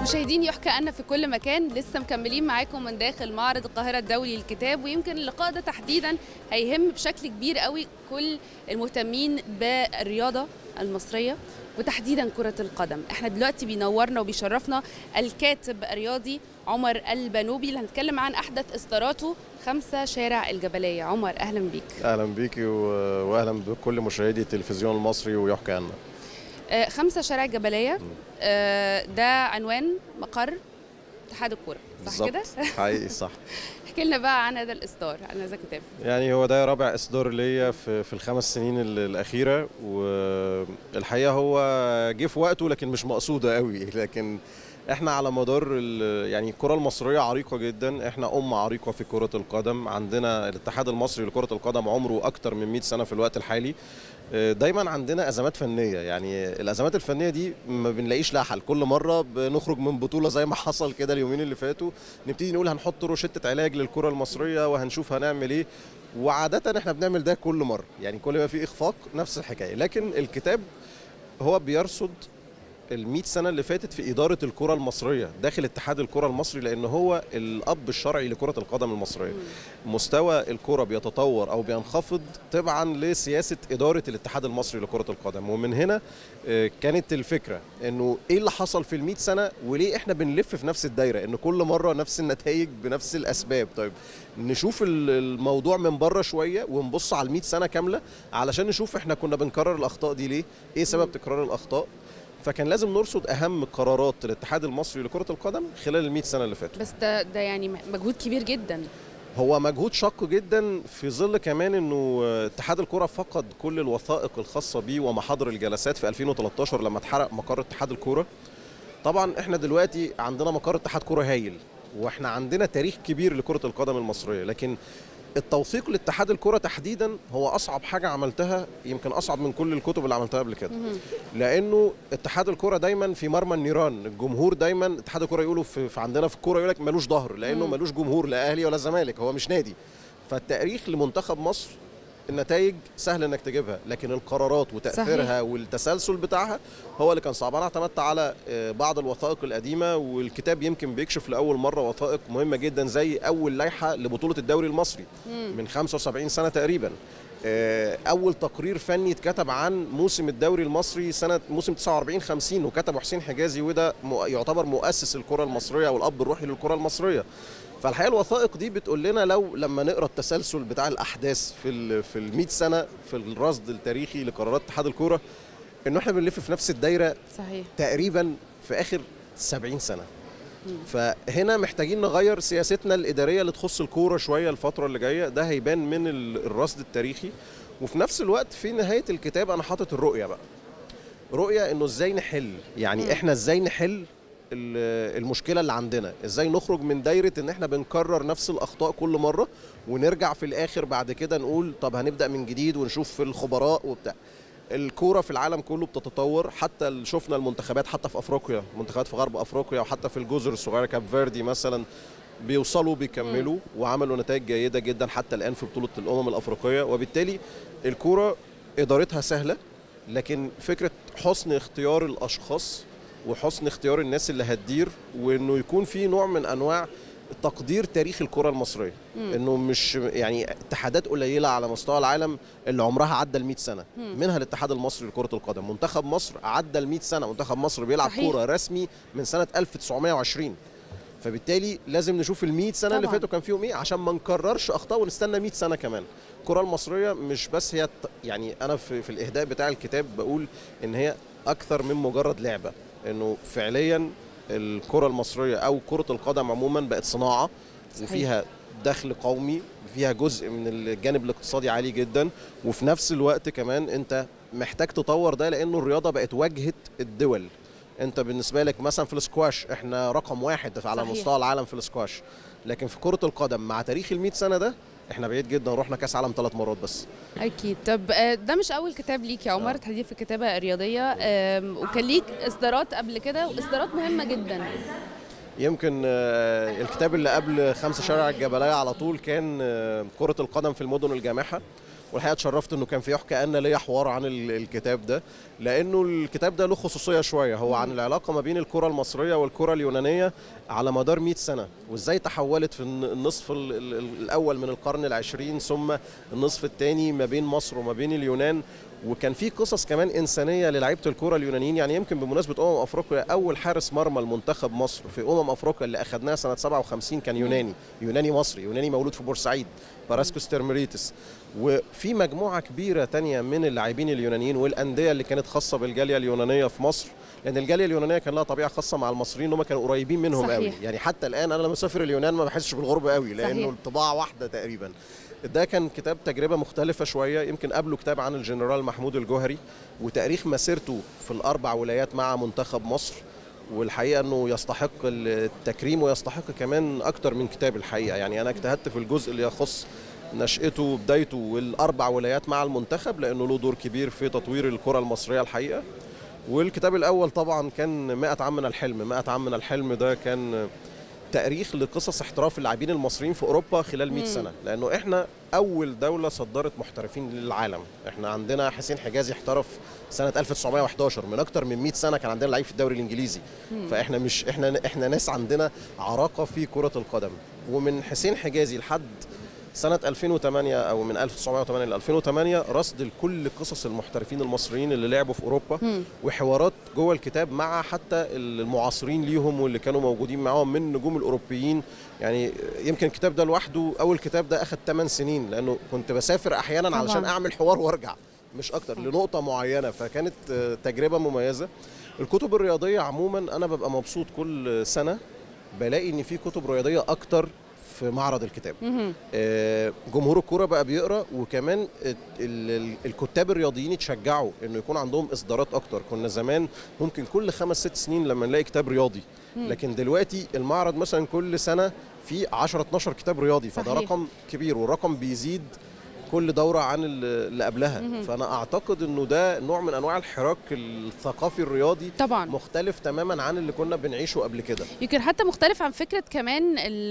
مشاهدين يحكى أن في كل مكان لسه مكملين معاكم من داخل معرض القاهرة الدولي للكتاب ويمكن اللقاء ده تحديدا هيهم بشكل كبير قوي كل المهتمين بالرياضة المصرية وتحديدا كرة القدم احنا دلوقتي بينورنا وبيشرفنا الكاتب الرياضي عمر البنوبي اللي هنتكلم عن أحدث إصداراته خمسة شارع الجبلية عمر أهلا بيك اهلا بيكي و- واهلا بكل مشاهدي التلفزيون المصري ويحكى عنا آه، خمسة شارع الجبلية آه، ده عنوان مقر اتحاد الكورة صح كده؟ حقيقي صح احكي لنا بقى عن هذا الإصدار عن هذا الكتاب يعني هو ده رابع اصدار ليا في في الخمس سنين ال- الاخيره والحقيقه هو جه في وقته لكن مش مقصوده قوي لكن احنا على مدار ال- يعني الكره المصريه عريقه جدا احنا امه عريقه في كره القدم عندنا الاتحاد المصري لكره القدم عمره اكتر من 100 سنه في الوقت الحالي دايما عندنا ازمات فنيه يعني الازمات الفنيه دي ما بنلاقيش لها حل كل مره بنخرج من بطوله زي ما حصل كده اليومين اللي فاتوا نبتدي نقول هنحط روشته علاج للكره المصريه وهنشوف هنعمل ايه وعاده احنا بنعمل ده كل مره يعني كل ما في اخفاق نفس الحكايه لكن الكتاب هو بيرصد ال 100 سنه اللي فاتت في اداره الكره المصريه داخل اتحاد الكره المصري لان هو الاب الشرعي لكره القدم المصريه مستوى الكره بيتطور او بينخفض تبعا لسياسه اداره الاتحاد المصري لكره القدم ومن هنا آه، كانت الفكره انه ايه اللي حصل في ال سنه وليه احنا بنلف في نفس الدايره ان كل مره نفس النتائج بنفس الاسباب طيب نشوف ال- الموضوع من بره شويه ونبص على ال 100 سنه كامله علشان نشوف احنا كنا بنكرر الاخطاء دي ليه ايه سبب تكرار الاخطاء فكان لازم نرصد اهم قرارات الاتحاد المصري لكره القدم خلال ال 100 سنه اللي فاتوا بس ده ده يعني مجهود كبير جدا هو مجهود شاق جدا في ظل كمان انه اتحاد الكره فقد كل الوثائق الخاصه بيه ومحاضر الجلسات في 2013 لما اتحرق مقر اتحاد الكوره طبعا احنا دلوقتي عندنا مقر اتحاد كوره هايل واحنا عندنا تاريخ كبير لكره القدم المصريه لكن التوثيق لاتحاد الكره تحديدا هو اصعب حاجه عملتها يمكن اصعب من كل الكتب اللي عملتها قبل كده لانه اتحاد الكره دايما في مرمى النيران الجمهور دايما اتحاد الكره يقولوا في, في عندنا في الكوره يقول لك ملوش ظهر لانه مم. ملوش جمهور لا اهلي ولا زمالك هو مش نادي فالتاريخ لمنتخب مصر النتائج سهل انك تجيبها لكن القرارات وتاثيرها صحيح. والتسلسل بتاعها هو اللي كان صعب انا اعتمدت على آه، بعض الوثائق القديمه والكتاب يمكن بيكشف لاول مره وثائق مهمه جدا زي اول لائحه لبطوله الدوري المصري من 75 سنه تقريبا آه، اول تقرير فني اتكتب عن موسم الدوري المصري سنه موسم 49 50 وكتبه حسين حجازي وده مؤ- يعتبر مؤسس الكره المصريه والاب الروحي للكره المصريه فالحقيقه الوثائق دي بتقول لنا لو لما نقرا التسلسل بتاع الاحداث في ال في ال 100 سنه في الرصد التاريخي لقرارات اتحاد الكوره انه احنا بنلف في نفس الدايره صحيح تقريبا في اخر 70 سنه فهنا محتاجين نغير سياستنا الاداريه اللي تخص الكوره شويه الفتره اللي جايه ده هيبان من ال- الرصد التاريخي وفي نفس الوقت في نهايه الكتاب انا حاطط الرؤيه بقى رؤيه انه ازاي نحل يعني مم. احنا ازاي نحل ال- المشكله اللي عندنا ازاي نخرج من دايره ان احنا بنكرر نفس الاخطاء كل مره ونرجع في الاخر بعد كده نقول طب هنبدا من جديد ونشوف في الخبراء وبتاع الكوره في العالم كله بتتطور حتى ال- شفنا المنتخبات حتى في افريقيا منتخبات في غرب افريقيا وحتى في الجزر الصغيره كاب فيردي مثلا بيوصلوا بيكملوا وعملوا نتائج جيده جدا حتى الان في بطوله الامم الافريقيه وبالتالي الكوره ادارتها سهله لكن فكره حسن اختيار الاشخاص وحسن اختيار الناس اللي هتدير وانه يكون في نوع من انواع تقدير تاريخ الكره المصريه مم. انه مش يعني اتحادات قليله على مستوى العالم اللي عمرها عدى ال 100 سنه مم. منها الاتحاد المصري لكره القدم منتخب مصر عدى ال 100 سنه منتخب مصر بيلعب صحيح. كوره رسمي من سنه 1920 فبالتالي لازم نشوف ال 100 سنه اللي طبعاً. فاتوا كان فيهم ايه عشان ما نكررش اخطاء ونستنى 100 سنه كمان الكره المصريه مش بس هي ت- يعني انا في, في الاهداء بتاع الكتاب بقول ان هي اكثر من مجرد لعبه انه فعليا الكره المصريه او كره القدم عموما بقت صناعه صحيح. وفيها دخل قومي فيها جزء من الجانب الاقتصادي عالي جدا وفي نفس الوقت كمان انت محتاج تطور ده لانه الرياضه بقت واجهه الدول انت بالنسبه لك مثلا في السكواش احنا رقم واحد على صحيح. مستوى العالم في السكواش لكن في كره القدم مع تاريخ ال 100 سنه ده احنا بعيد جدا رحنا كاس عالم ثلاث مرات بس اكيد طب آه، ده مش اول كتاب ليك يا عمر آه. تحديد في الكتابه الرياضيه آم، وكان ليك اصدارات قبل كده واصدارات مهمه جدا يمكن آه، الكتاب اللي قبل خمسة شارع الجبلية على طول كان آه، كرة القدم في المدن الجامحة والحقيقه اتشرفت انه كان في يحكى ان ليا حوار عن ال- الكتاب ده لانه الكتاب ده له خصوصيه شويه هو عن العلاقه ما بين الكره المصريه والكره اليونانيه على مدار 100 سنه وازاي تحولت في الن- النصف ال- ال- الاول من القرن العشرين ثم النصف الثاني ما بين مصر وما بين اليونان وكان في قصص كمان انسانيه للعيبه الكره اليونانيين يعني يمكن بمناسبه امم افريقيا اول حارس مرمى المنتخب مصر في امم افريقيا اللي اخذناها سنه 57 كان يوناني يوناني مصري يوناني مولود في بورسعيد باراسكوس ترمريتس وفي مجموعه كبيره تانية من اللاعبين اليونانيين والانديه اللي كانت خاصه بالجاليه اليونانيه في مصر لان الجاليه اليونانيه كان لها طبيعه خاصه مع المصريين هم كانوا قريبين منهم صحيح. قوي يعني حتى الان انا لما اسافر اليونان ما بحسش بالغربه قوي لانه صحيح. الطباع واحده تقريبا ده كان كتاب تجربة مختلفة شوية يمكن قبله كتاب عن الجنرال محمود الجوهري وتاريخ مسيرته في الأربع ولايات مع منتخب مصر والحقيقة أنه يستحق التكريم ويستحق كمان أكتر من كتاب الحقيقة يعني أنا اجتهدت في الجزء اللي يخص نشأته وبدايته والأربع ولايات مع المنتخب لأنه له دور كبير في تطوير الكرة المصرية الحقيقة والكتاب الأول طبعا كان 100 عام من الحلم 100 عام من الحلم ده كان تاريخ لقصص احتراف اللاعبين المصريين في اوروبا خلال 100 مم. سنه لانه احنا اول دوله صدرت محترفين للعالم احنا عندنا حسين حجازي احترف سنه 1911 من اكتر من 100 سنه كان عندنا لعيب في الدوري الانجليزي فاحنا مش احنا احنا ناس عندنا عراقه في كره القدم ومن حسين حجازي لحد سنة 2008 أو من 1908 ل 2008 رصد لكل قصص المحترفين المصريين اللي لعبوا في أوروبا مم. وحوارات جوه الكتاب مع حتى المعاصرين ليهم واللي كانوا موجودين معاهم من النجوم الاوروبيين يعني يمكن الكتاب ده لوحده اول كتاب ده اخذ 8 سنين لانه كنت بسافر احيانا طبعاً. علشان اعمل حوار وارجع مش اكتر لنقطه معينه فكانت آه، تجربه مميزه الكتب الرياضيه عموما انا ببقى مبسوط كل سنه بلاقي ان في كتب رياضيه اكتر في معرض الكتاب مهم. آه، جمهور الكوره بقى بيقرا وكمان ال- ال- الكتاب الرياضيين يتشجعوا انه يكون عندهم اصدارات اكتر كنا زمان ممكن كل خمس ست سنين لما نلاقي كتاب رياضي لكن دلوقتي المعرض مثلا كل سنه في 10 12 كتاب رياضي فده صحيح. رقم كبير والرقم بيزيد كل دوره عن ال- اللي قبلها مهم. فانا اعتقد انه ده نوع من انواع الحراك الثقافي الرياضي طبعا مختلف تماما عن اللي كنا بنعيشه قبل كده يمكن حتى مختلف عن فكره كمان ال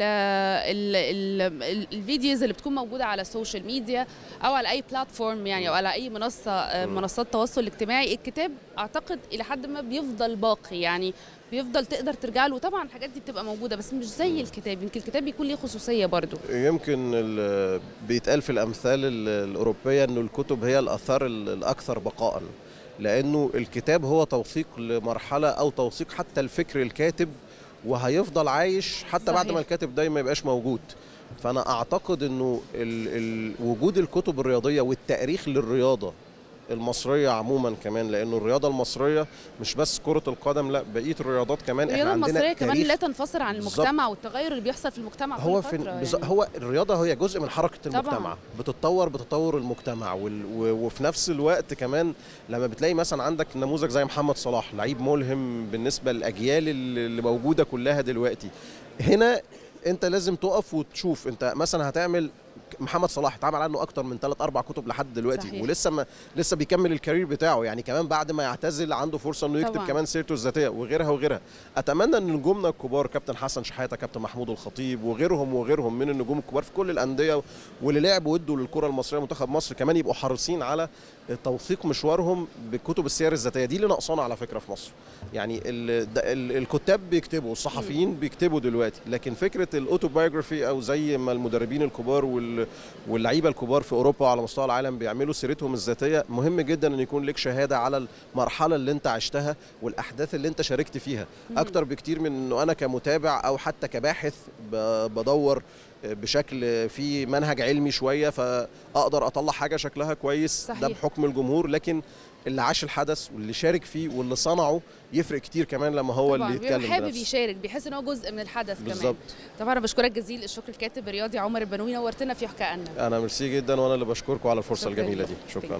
ال ال ال الفيديوز اللي بتكون موجوده على السوشيال ميديا او على اي بلاتفورم يعني او على اي منصه آه، مم. منصات التواصل الاجتماعي الكتاب اعتقد الى حد ما بيفضل باقي يعني بيفضل تقدر ترجع له طبعا الحاجات دي بتبقى موجوده بس مش زي الكتاب يمكن الكتاب بيكون ليه خصوصيه برضو يمكن ال- بيتقال في الامثال ال- الاوروبيه انه الكتب هي الاثار ال- الاكثر بقاء لانه الكتاب هو توثيق لمرحله او توثيق حتى الفكر الكاتب وهيفضل عايش حتى بعد صحيح. ما الكاتب ده ما يبقاش موجود فانا اعتقد انه ال ال وجود الكتب الرياضيه والتاريخ للرياضه المصريه عموما كمان لانه الرياضه المصريه مش بس كره القدم لا بقيه الرياضات كمان الرياضه احنا عندنا المصريه كمان تاريخ لا تنفصل عن بالظبط. المجتمع والتغير اللي بيحصل في المجتمع هو كل في فتره بز- يعني. هو الرياضه هي جزء من حركه طبعاً. المجتمع بتتطور بتطور المجتمع وال... و... وفي نفس الوقت كمان لما بتلاقي مثلا عندك نموذج زي محمد صلاح لعيب ملهم بالنسبه للاجيال اللي اللي موجوده كلها دلوقتي هنا انت لازم تقف وتشوف انت مثلا هتعمل محمد صلاح اتعمل عنه اكتر من ثلاث اربع كتب لحد دلوقتي صحيح. ولسه ما لسه بيكمل الكارير بتاعه يعني كمان بعد ما يعتزل عنده فرصه انه يكتب طبعاً. كمان سيرته الذاتيه وغيرها وغيرها اتمنى ان نجومنا الكبار كابتن حسن شحاته كابتن محمود الخطيب وغيرهم وغيرهم من النجوم الكبار في كل الانديه واللي لعبوا وادوا للكره المصريه منتخب مصر كمان يبقوا حريصين على توثيق مشوارهم بكتب السير الذاتيه دي اللي ناقصانا على فكره في مصر يعني ال ده ال الكتاب بيكتبوا الصحفيين بيكتبوا دلوقتي لكن فكره الاوتوبايوجرافي او زي ما المدربين الكبار وال واللعيبه الكبار في اوروبا وعلى مستوى العالم بيعملوا سيرتهم الذاتيه مهم جدا ان يكون لك شهاده على المرحله اللي انت عشتها والاحداث اللي انت شاركت فيها اكتر بكتير من انه انا كمتابع او حتى كباحث ب- بدور بشكل في منهج علمي شويه فاقدر اطلع حاجه شكلها كويس ده صحيح. بحكم الجمهور لكن اللي عاش الحدث واللي شارك فيه واللي صنعه يفرق كتير كمان لما هو طبعا اللي بيبقى يتكلم حابب بنفسه. يشارك بيحس ان هو جزء من الحدث كمان بالظبط طبعا انا بشكرك جزيل الشكر الكاتب الرياضي عمر البنوي نورتنا في حكا أنا انا ميرسي جدا وانا اللي بشكركم على الفرصه شكراً الجميله لك. دي شكرا